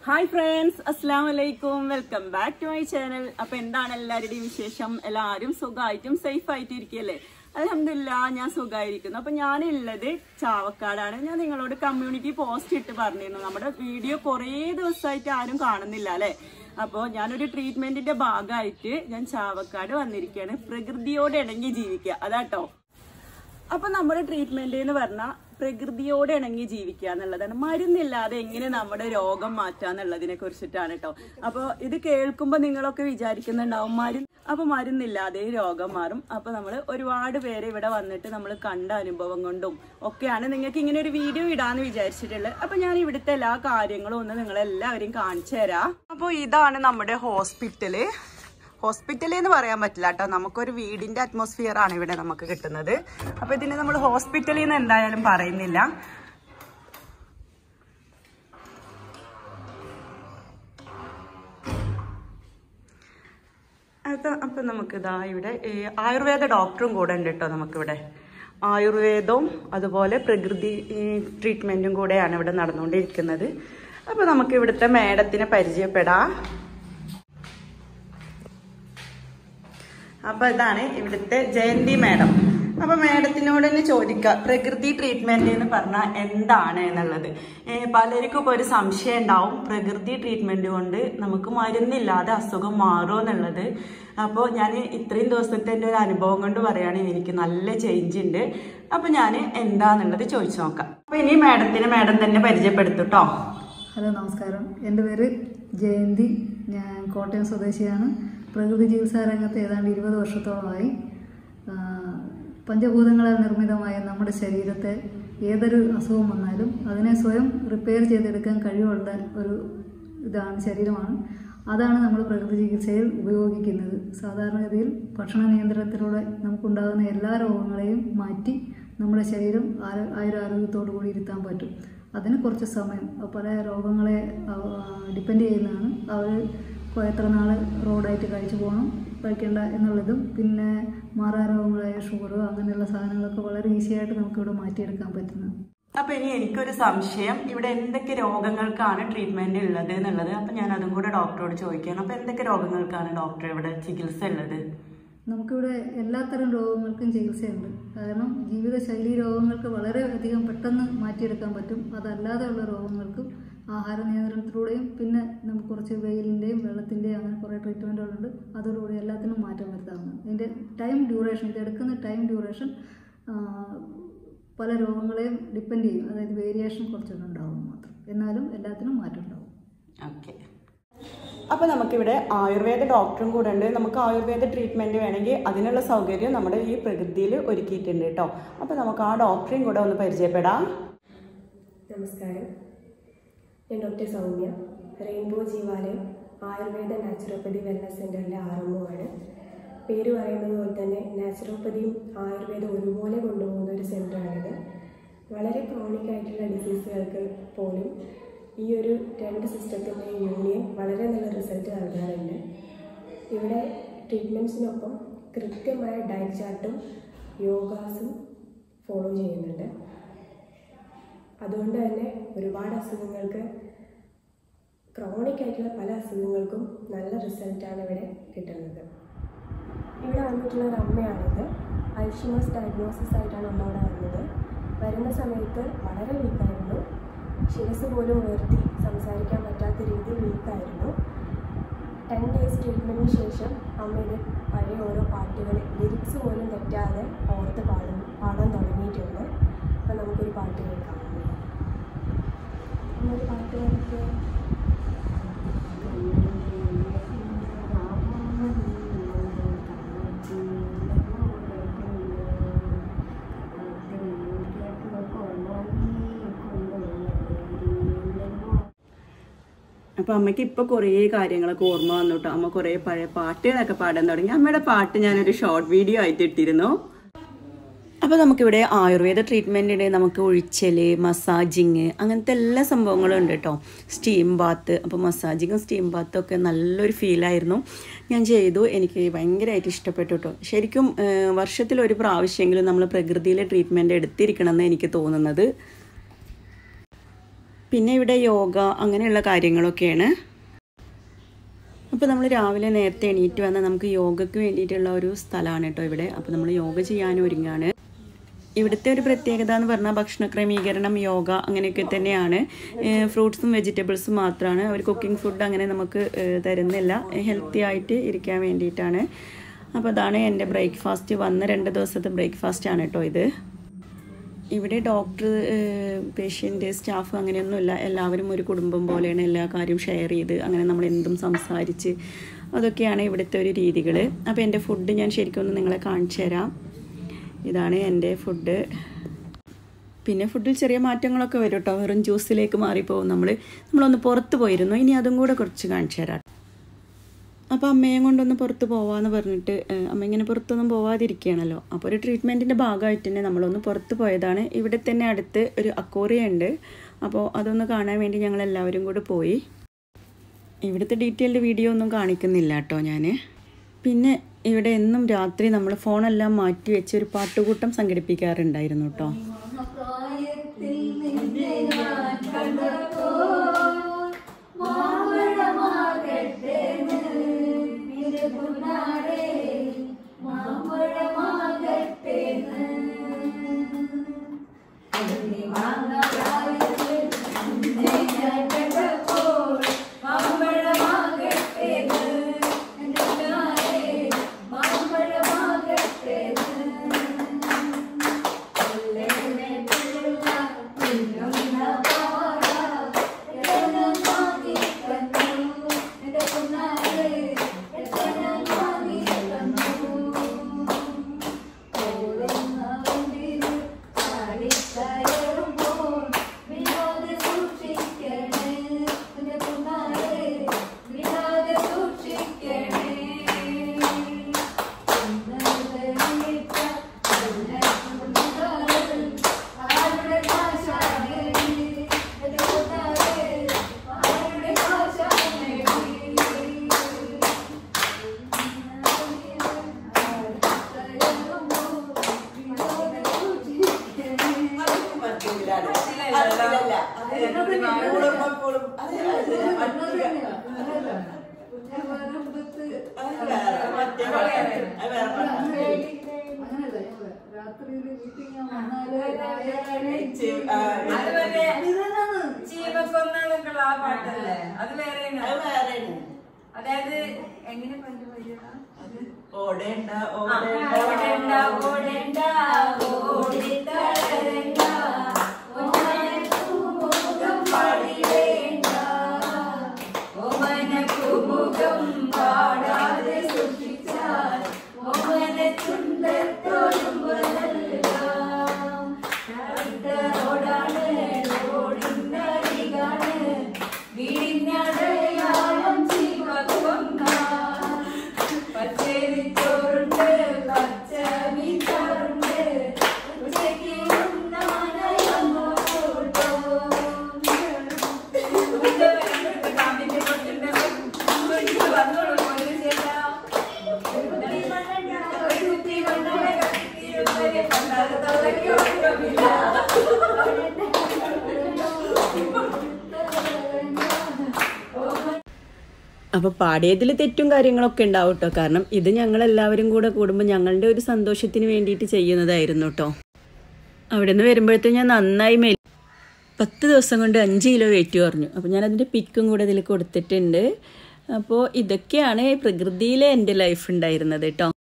hi friends അസ്സാം വലൈക്കും welcome back to my channel അപ്പൊ എന്താണ് എല്ലാവരുടെയും വിശേഷം എല്ലാവരും സുഖമായിട്ടും സേഫ് ആയിട്ടും ഇരിക്കുകയല്ലേ അലഹമില്ല ഞാൻ സുഖമായിരിക്കുന്നു അപ്പൊ ഞാനുള്ളത് ചാവക്കാടാണ് ഞാൻ നിങ്ങളോട് കമ്മ്യൂണിറ്റി പോസ്റ്റ് ഇട്ട് പറഞ്ഞിരുന്നു നമ്മുടെ വീഡിയോ കുറേ ദിവസമായിട്ട് ആരും കാണുന്നില്ല അല്ലെ അപ്പോൾ ഞാനൊരു ട്രീറ്റ്മെന്റിന്റെ ഭാഗമായിട്ട് ഞാൻ ചാവക്കാട് വന്നിരിക്കുകയാണ് പ്രകൃതിയോട് ഇണങ്ങി ജീവിക്കുക അതാട്ടോ അപ്പൊ നമ്മുടെ ട്രീറ്റ്മെന്റ് എന്ന് പറഞ്ഞാൽ പ്രകൃതിയോട് ഇണങ്ങി ജീവിക്കുക എന്നുള്ളതാണ് മരുന്നില്ലാതെ എങ്ങനെ നമ്മുടെ രോഗം മാറ്റുക എന്നുള്ളതിനെ കുറിച്ചിട്ടാണ് കേട്ടോ അപ്പൊ ഇത് കേൾക്കുമ്പോൾ നിങ്ങളൊക്കെ വിചാരിക്കുന്നുണ്ടാവും മരുന്ന് അപ്പൊ മരുന്നില്ലാതെ രോഗം മാറും അപ്പൊ നമ്മൾ ഒരുപാട് പേര് ഇവിടെ വന്നിട്ട് നമ്മൾ കണ്ട അനുഭവം കൊണ്ടും ഒക്കെയാണ് നിങ്ങൾക്ക് ഇങ്ങനെ ഒരു വീഡിയോ ഇടാന്ന് വിചാരിച്ചിട്ടുള്ളത് അപ്പൊ ഞാൻ ഇവിടുത്തെ എല്ലാ കാര്യങ്ങളും ഒന്ന് നിങ്ങളെല്ലാവരെയും കാണിച്ചു തരാം അപ്പോൾ ഇതാണ് നമ്മുടെ ഹോസ്പിറ്റല് ഹോസ്പിറ്റൽ എന്ന് പറയാൻ പറ്റില്ല കേട്ടോ നമുക്കൊരു വീടിന്റെ അറ്റ്മോസ്ഫിയർ ആണ് ഇവിടെ നമുക്ക് കിട്ടുന്നത് അപ്പൊ ഇതിനെ നമ്മൾ ഹോസ്പിറ്റലിൽ നിന്ന് എന്തായാലും പറയുന്നില്ല അത് അപ്പൊ നമുക്ക് ഇതാ ഇവിടെ ഈ ആയുർവേദ ഡോക്ടറും കൂടെ ഉണ്ട് കേട്ടോ നമുക്കിവിടെ ആയുർവേദവും അതുപോലെ പ്രകൃതി ട്രീറ്റ്മെന്റും കൂടെയാണ് ഇവിടെ നടന്നുകൊണ്ടിരിക്കുന്നത് അപ്പൊ നമുക്ക് ഇവിടുത്തെ മേഡത്തിനെ പരിചയപ്പെടാം അപ്പൊ ഇതാണ് ഇവിടുത്തെ ജയന്തി മാഡം അപ്പൊ മാഡത്തിനോട് തന്നെ ചോദിക്കാം പ്രകൃതി ട്രീറ്റ്മെന്റ് എന്ന് പറഞ്ഞാൽ എന്താണ് എന്നുള്ളത് ഏ, പലർക്കും ഇപ്പൊ ഒരു സംശയം ഉണ്ടാവും പ്രകൃതി ട്രീറ്റ്മെന്റ് കൊണ്ട് നമുക്ക് മരുന്നില്ലാതെ അസുഖം മാറുമോ എന്നുള്ളത് അപ്പോൾ ഞാൻ ഇത്രയും ദിവസത്തെ എൻ്റെ ഒരു അനുഭവം കൊണ്ട് പറയുകയാണെങ്കിൽ എനിക്ക് നല്ല ചേഞ്ച് ഉണ്ട് അപ്പൊ ഞാൻ എന്താന്നുള്ളത് ചോദിച്ചു നോക്കാം അപ്പൊ ഇനി മാഡത്തിനെ മാഡം തന്നെ പരിചയപ്പെടുത്തുട്ടോ ഹലോ നമസ്കാരം എൻ്റെ പേര് ജയന്തി ഞാൻ കോട്ടയം സ്വദേശിയാണ് പ്രകൃതി ചികിത്സാ രംഗത്ത് ഏതാണ്ട് ഇരുപത് വർഷത്തോളമായി ആ, പഞ്ചഭൂതങ്ങളാൽ നിർമ്മിതമായ നമ്മുടെ ശരീരത്തെ ഏതൊരു അസുഖം വന്നാലും അതിനെ സ്വയം റിപ്പയർ ചെയ്തെടുക്കാൻ കഴിവുള്ള ഒരു ഇതാണ് ശരീരമാണ് അതാണ് നമ്മൾ പ്രകൃതി ചികിത്സയിൽ ഉപയോഗിക്കുന്നത് സാധാരണഗതിയിൽ ഭക്ഷണ നിയന്ത്രണത്തിലൂടെ നമുക്കുണ്ടാകുന്ന എല്ലാ രോഗങ്ങളെയും മാറ്റി നമ്മുടെ ശരീരം ആര- ആയുരാരോഗ്യത്തോടു കൂടി ഇരുത്താൻ പറ്റും അതിന് കുറച്ച് സമയം പല രോഗങ്ങളെ ഡിപ്പെൻഡ് ചെയ്യുന്നതാണ് അവർ എത്ര നാൾ റോഡായിട്ട് കഴിച്ചു പോകണം കഴിക്കേണ്ട എന്നുള്ളതും പിന്നെ മാറാരോഗങ്ങളായ ഷുഗർ അങ്ങനെയുള്ള സാധനങ്ങളൊക്കെ വളരെ ഈസി ആയിട്ട് നമുക്കിവിടെ മാറ്റിയെടുക്കാൻ പറ്റുന്നത് അപ്പൊ ഇനി എനിക്കൊരു സംശയം ഇവിടെ എന്തൊക്കെ രോഗങ്ങൾക്കാണ് ട്രീറ്റ്മെന്റ് ഉള്ളത് എന്നുള്ളത് അപ്പൊ ഞാൻ അതും കൂടെ ഡോക്ടറോട് ചോദിക്കുകയാണ് അപ്പൊ എന്തൊക്കെ രോഗങ്ങൾക്കാണ് ഡോക്ടർ ഇവിടെ ചികിത്സ ഉള്ളത് നമുക്കിവിടെ എല്ലാത്തരം രോഗങ്ങൾക്കും ചികിത്സയുണ്ട് കാരണം ജീവിതശൈലി രോഗങ്ങൾക്ക് വളരെ അധികം പെട്ടെന്ന് മാറ്റിയെടുക്കാൻ പറ്റും അതല്ലാതെയുള്ള രോഗങ്ങൾക്കും ആഹാര നിയന്ത്രണത്തിലൂടെയും പിന്നെ നമുക്ക് കുറച്ച് വെയിലിൻ്റെയും വെള്ളത്തിൻ്റെയും അങ്ങനെ കുറേ ട്രീറ്റ്മെൻറ്റുകളുണ്ട് അതോടുകൂടി എല്ലാത്തിനും മാറ്റം വരുത്താവുന്നതാണ് ഇതിൻ്റെ ടൈം ഡ്യൂറേഷൻ ഇത് എടുക്കുന്ന ടൈം ഡ്യൂറേഷൻ പല രോഗങ്ങളെയും ഡിപ്പെൻഡ് ചെയ്യും അതായത് വേരിയേഷൻ കുറച്ചൊക്കെ ഉണ്ടാവും മാത്രം എന്നാലും എല്ലാത്തിനും മാറ്റം ഉണ്ടാവും ഓക്കെ അപ്പൊ നമുക്കിവിടെ ആയുർവേദ ഡോക്ടറും കൂടെ ഉണ്ട് നമുക്ക് ആയുർവേദ ട്രീറ്റ്മെന്റ് വേണമെങ്കിൽ അതിനുള്ള സൗകര്യം നമ്മുടെ ഈ പ്രകൃതിയിൽ ഒരുക്കിയിട്ടുണ്ട് കേട്ടോ അപ്പൊ നമുക്ക് ആ ഡോക്ടറെയും കൂടെ ഒന്ന് പരിചയപ്പെടാം നമസ്കാരം ഞാൻ doctor Soumya rainbow Jeevalayam Ayurveda naturopathy wellness സെൻ്ററിലെ ആറമ്മുമാണ് പേര് പറയുന്നത് പോലെ തന്നെ നാച്ചുറോപ്പതിയും ആയുർവേദം ഒരുപോലെ കൊണ്ടുപോകുന്ന ഒരു സെൻ്ററാണിത് വളരെ ക്രോണിക് ആയിട്ടുള്ള ഡിസീസുകൾക്ക് പോലും ഈ ഒരു രണ്ട് സിസ്റ്റത്തിൻ്റെ യൂണിയൻ വളരെ നല്ല റിസൾട്ട് നൽകാറുണ്ട് ഇവിടെ ട്രീറ്റ്മെൻറ്റ്സിനൊപ്പം കൃത്യമായ ഡയറ്റ് ചാർട്ടും യോഗാസും ഫോളോ ചെയ്യുന്നുണ്ട് അതുകൊണ്ട് തന്നെ ഒരുപാട് അസുഖങ്ങൾക്ക് ക്രോണിക് ആയിട്ടുള്ള പല അസുഖങ്ങൾക്കും നല്ല റിസൾട്ടാണ് ഇവിടെ കിട്ടുന്നത് ഇവിടെ വന്നിട്ടുള്ള ഒരു അമ്മയാണിത് അൽഷിമസ് ഡയഗ്നോസിസ് ആയിട്ടാണ് അമ്മ ഇവിടെ വന്നത് വരുന്ന സമയത്ത് വളരെ വീക്കായിരുന്നു ശിരസ് പോലും ഉയർത്തി സംസാരിക്കാൻ പറ്റാത്ത രീതിയിൽ വീക്കായിരുന്നു ടെൻ ഡേയ്സ് ട്രീറ്റ്മെൻറ്റിന് ശേഷം അമ്മയുടെ പഴയ ഓരോ പാട്ടുകൾ ലിറിക്സ് പോലും തെറ്റാതെ ഓർത്ത് പാടും പാടാൻ തുടങ്ങിയിട്ടുണ്ട് അപ്പം നമുക്കൊരു പാട്ട് കേൾക്കാം നമ്മളൊരു പാട്ട് കേൾക്കുക അപ്പൊ അമ്മയ്ക്ക് ഇപ്പൊ കുറേ കാര്യങ്ങളൊക്കെ ഓർമ്മ വന്നു കേട്ടോ അമ്മ കുറേ പഴയ പാട്ടുകളൊക്കെ പാടാൻ തുടങ്ങി അമ്മയുടെ പാട്ട് ഞാനൊരു ഷോർട്ട് വീഡിയോ ആയിട്ട് ഇട്ടിരുന്നു അപ്പോൾ നമുക്കിവിടെ ആയുർവേദ ട്രീറ്റ്മെൻറ്റിന് നമുക്ക് ഒഴിച്ചല് മസാജിങ് അങ്ങനത്തെ എല്ലാ സംഭവങ്ങളും ഉണ്ട് കേട്ടോ സ്റ്റീം ബാത്ത് അപ്പോൾ മസാജിങ്ങും സ്റ്റീം ബാത്തും ഒക്കെ നല്ലൊരു ഫീലായിരുന്നു ഞാൻ ചെയ്തു എനിക്ക് ഭയങ്കരമായിട്ട് ഇഷ്ടപ്പെട്ടു കേട്ടോ ശരിക്കും ഏഹ്, വർഷത്തിൽ ഒരു പ്രാവശ്യമെങ്കിലും നമ്മൾ പ്രകൃതിയിലെ ട്രീറ്റ്മെൻറ്റ് എടുത്തിരിക്കണം എന്ന് എനിക്ക് തോന്നുന്നത് പിന്നെ ഇവിടെ യോഗ അങ്ങനെയുള്ള കാര്യങ്ങളൊക്കെയാണ് അപ്പോൾ നമ്മൾ രാവിലെ നേരത്തെ എണീറ്റ് വന്നാൽ നമുക്ക് യോഗയ്ക്ക് വേണ്ടിയിട്ടുള്ള ഒരു സ്ഥലമാണ് കേട്ടോ ഇവിടെ അപ്പോൾ നമ്മൾ യോഗ ചെയ്യാൻ ഒരുങ്ങാണ് ഇവിടുത്തെ ഒരു പ്രത്യേകത എന്ന് പറഞ്ഞാൽ ഭക്ഷണ ക്രമീകരണം യോഗ അങ്ങനെയൊക്കെ തന്നെയാണ് ഫ്രൂട്ട്സും വെജിറ്റബിൾസും മാത്രമാണ് അവർ കുക്കിംഗ് ഫുഡ് അങ്ങനെ നമുക്ക് ഏഹ്, തരുന്നില്ല ഹെൽത്തി ആയിട്ട് ഇരിക്കാൻ വേണ്ടിയിട്ടാണ് അപ്പോൾ അതാണ് എൻ്റെ ബ്രേക്ക്ഫാസ്റ്റ് വന്ന രണ്ട് ദിവസത്തെ ബ്രേക്ക്ഫാസ്റ്റ് ആണ് കേട്ടോ ഇത് ഇവിടെ ഡോക്ടർ പേഷ്യൻ്റ് സ്റ്റാഫ് അങ്ങനെയൊന്നുമില്ല എല്ലാവരും ഒരു കുടുംബം പോലെയാണ് എല്ലാ കാര്യവും ഷെയർ ചെയ്ത് അങ്ങനെ നമ്മൾ എന്തും സംസാരിച്ച് അതൊക്കെയാണ് ഇവിടുത്തെ ഒരു രീതികൾ അപ്പോൾ എൻ്റെ ഫുഡ് ഞാൻ ശരിക്കും ഒന്ന് നിങ്ങളെ കാണിച്ചു തരാം ഇതാണ് എൻ്റെ ഫുഡ് പിന്നെ ഫുഡിൽ ചെറിയ മാറ്റങ്ങളൊക്കെ വരും കേട്ടോ വെറും ജ്യൂസിലേക്ക് മാറിപ്പോകും നമ്മൾ നമ്മളൊന്ന് പുറത്ത് പോയിരുന്നു ഇനി അതും കൂടെ കുറച്ച് കാണിച്ചു തരാം അപ്പോൾ അമ്മയും കൊണ്ടൊന്ന് പുറത്ത് പോവാന്ന് പറഞ്ഞിട്ട് ഏഹ്, അമ്മ ഇങ്ങനെ പുറത്തൊന്നും പോവാതിരിക്കുകയാണല്ലോ അപ്പോൾ ഒരു ട്രീറ്റ്മെൻറ്റിൻ്റെ ഭാഗമായിട്ട് തന്നെ നമ്മളൊന്ന് പുറത്ത് പോയതാണ് ഇവിടെ തന്നെ അടുത്ത് ഒരു അക്കോറിയ ഉണ്ട് അപ്പോൾ അതൊന്ന് കാണാൻ വേണ്ടി ഞങ്ങൾ എല്ലാവരും കൂടെ പോയി ഇവിടുത്തെ ഡീറ്റെയിൽഡ് വീഡിയോ ഒന്നും കാണിക്കുന്നില്ല കേട്ടോ ഞാൻ പിന്നെ ഇവിടെ എന്നും രാത്രി നമ്മൾ ഫോണെല്ലാം മാറ്റി വെച്ച് ഒരു പാട്ടുകൂട്ടം സംഘടിപ്പിക്കാറുണ്ടായിരുന്നു കേട്ടോ രാത്രിയിൽ മീറ്റിംഗ് വന്നാല് ജീവക്കൊന്നുള്ള ആ പാട്ടല്ലേ അത് വേറെയാണ് അതായത് എങ്ങനെ പണ്ട് വരിക ഓടേണ്ട ഓടണ്ട ഓടണ്ട ഓടിത്തളരണ്ട ഓമനക്കുമുഖം പാടിടേണ്ട ഓമനക്കുമുഖം പാടാതെ സൂക്ഷിച്ചാൽ ഓമന ചുണ്ടത്തോടും റോഡാണ് റോഡിനരികാണ് വീടിനടയാളം ജീവക്കൊന്ന പച്ചരിച്ചോറുണ്ട് പച്ച മീൻചാറുണ്ട് ഉച്ചയ്ക്ക് ഉണ്ണാനയങ്ങോട്ടോ അപ്പോൾ പാടിയതിൽ തെറ്റും കാര്യങ്ങളൊക്കെ ഉണ്ടാവും കേട്ടോ കാരണം ഇത് ഞങ്ങളെല്ലാവരും കൂടെ കൂടുമ്പോൾ ഞങ്ങളുടെ ഒരു സന്തോഷത്തിന് വേണ്ടിയിട്ട് ചെയ്യുന്നതായിരുന്നു കേട്ടോ അവിടെ നിന്ന് വരുമ്പോഴത്തേക്കും ഞാൻ നന്നായി മെലി പത്ത് ദിവസം കൊണ്ട് അഞ്ച് കിലോ വെയിറ്റ് കുറഞ്ഞു അപ്പോൾ ഞാൻ അതിൻ്റെ പിക്കും കൂടെ ഇതിൽ കൊടുത്തിട്ടുണ്ട് അപ്പോൾ ഇതൊക്കെയാണ് പ്രകൃതിയിലെ എൻ്റെ ലൈഫ് ഉണ്ടായിരുന്നത് കേട്ടോ